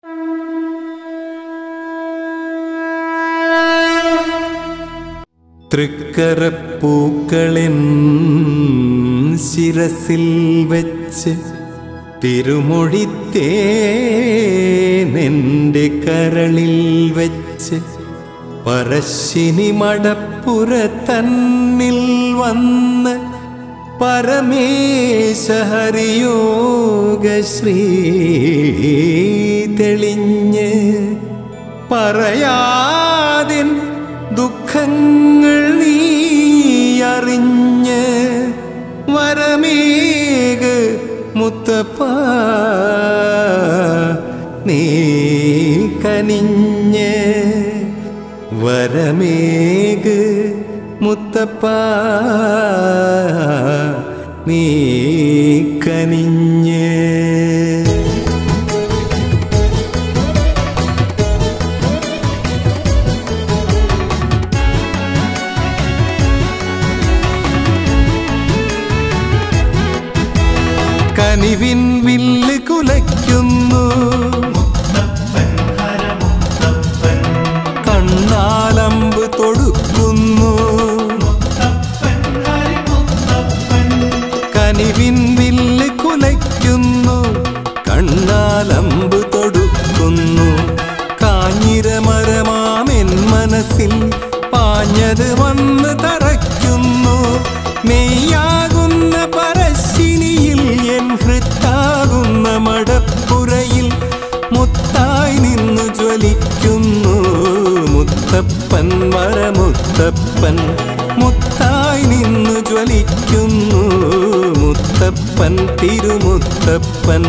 തൃക്കരപ്പൂക്കളിൻ ശിരസിൽ വെച്ച് തിരുമൊഴിത്തേനെൻ്റെ കരളിൽ വെച്ച് പറശ്ശിനി മടപ്പുര തന്നിൽ വന്ന് പരമേശഹരിയോഗശ്രീ തെളിഞ്ഞ് പറയാതിൻ ദുഃഖങ്ങൾ നീ അറിഞ്ഞ് വരമേക് മുത്തപ്പ നീ കനിഞ്ഞ് വരമേക് മുത്തപ്പ നീ കനിഞ്ഞ് കനിവിൻ വില്ല് കുലയ്ക്കുന്നു കണ്ണാലമ്പ് തൊടുക്കുന്നു കനിവിൻ വില്ല് കുലയ്ക്കുന്നു കണ്ണാലമ്പ് തൊടുക്കുന്നു കാഞ്ഞിരമരമാമെൻ മനസ്സിൽ പാഞ്ഞത് വന്ന് തറയ്ക്കുന്നു മെയ്യാകുന്ന പരശിനിയിൽ എൻ ഹൃത്താകുന്ന മടപ്പുരയിൽ മുത്തായി നിന്നു ജ്വലിക്കുന്നു മുത്തപ്പൻ വരമുത്തപ്പൻ മുത്തായി നിന്നു ജ്വലിക്കുന്നു മുത്തപ്പൻ തിരുമുത്തപ്പൻ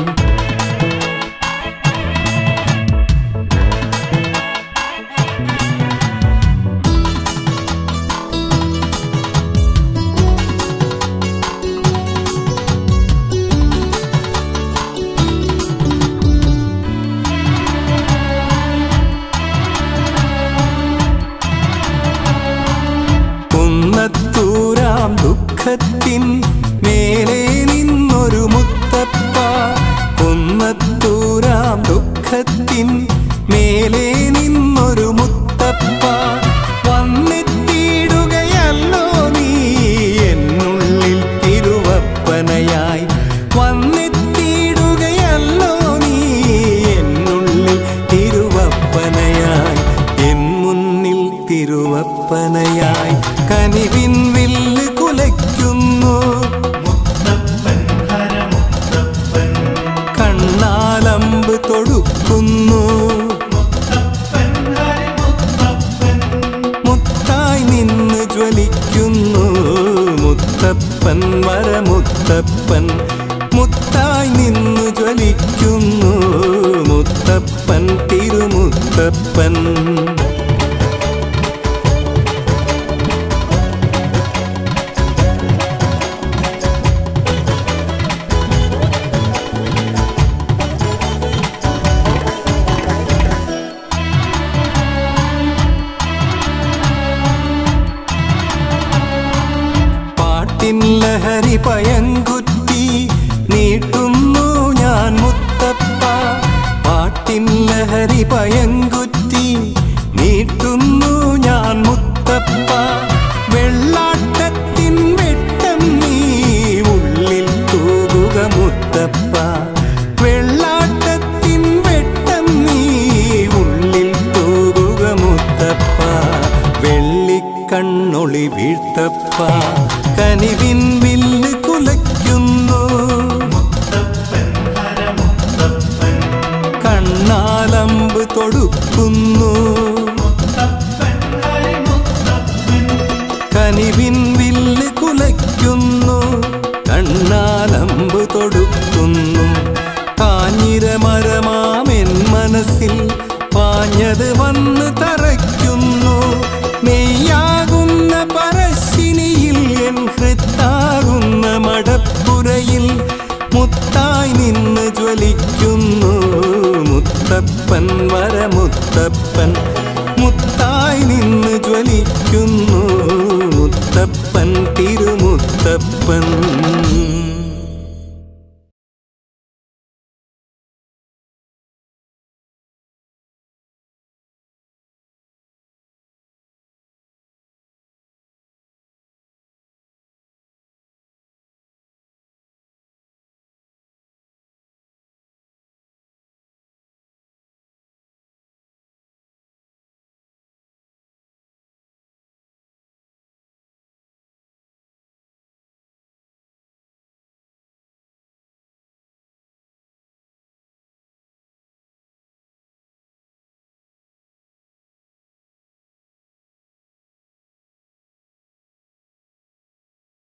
കുന്നത്തൂരാം ദുഃഖത്തിൻ മേലെ നിന്നൊരു മുത്തപ്പ കുന്നത്തൂരാം ദുഃഖത്തിൻ മേലെ നിന്നൊരു മുത്തപ്പ വന്നെത്തിയിടുകയല്ലോ നീ എന്നുള്ളിൽ തിരുവപ്പനയായി വന്നെത്തിയിടുകയല്ലോ നീ എന്നുള്ളിൽ തിരുവപ്പനയായി എൻ മുന്നിൽ തിരുവപ്പനയായി കനിവിൻ വില്ല് കുലയ്ക്കുന്നു കണ്ണാലമ്പ് തൊടുക്കുന്നു മുത്തായി നിന്ന് ജ്വലിക്കുന്നു മുത്തപ്പൻ വരമുത്തപ്പൻ മുത്തായി നിന്ന് ജ്വലിക്കുന്നു മുത്തപ്പൻ തിരുമുത്തപ്പൻ പാട്ടിൻ ലഹരി പയങ്കുറ്റി നീട്ടുന്നു ഞാൻ മുത്തപ്പ പാട്ടിൻ ലഹരി പയങ്കുറ്റി നീട്ടുന്നു ഞാൻ മുത്തപ്പ വെള്ളാട്ടത്തിൻ വെട്ടം നീ ഉള്ളിൽ തൂകുക മുത്തപ്പ വെള്ളാട്ടത്തിൻ വെട്ടം നീ ഉള്ളിൽ തൂകുക മുത്തപ്പ വെള്ളിക്കണ്ണൊളി വീഴ്ത്തപ്പ കനിവിൻ വില്ല് കുലയ്ക്കുന്നു കണ്ണാലമ്പ് തൊടുക്കുന്നു കനിവിൻ വില്ല് കുലയ്ക്കുന്നു കണ്ണാലമ്പ് തൊടുക്കുന്നു കാഞ്ഞിരമരമാമെൻ മനസ്സിൽ പാഞ്ഞത് വന്ന് തറയ്ക്കുന്നു മെയ്യാകുന്ന പരശിനിയിൽ എൻ ഹൃത്താകുന്ന മടപ്പുരയിൽ മുത്തായി നിന്ന് ജ്വലിക്കുന്നു മുത്തപ്പൻ വരമുത്തപ്പൻ മുത്തായി നിന്ന് ജ്വലിക്കുന്നു മുത്തപ്പൻ തിരുമുത്തപ്പൻ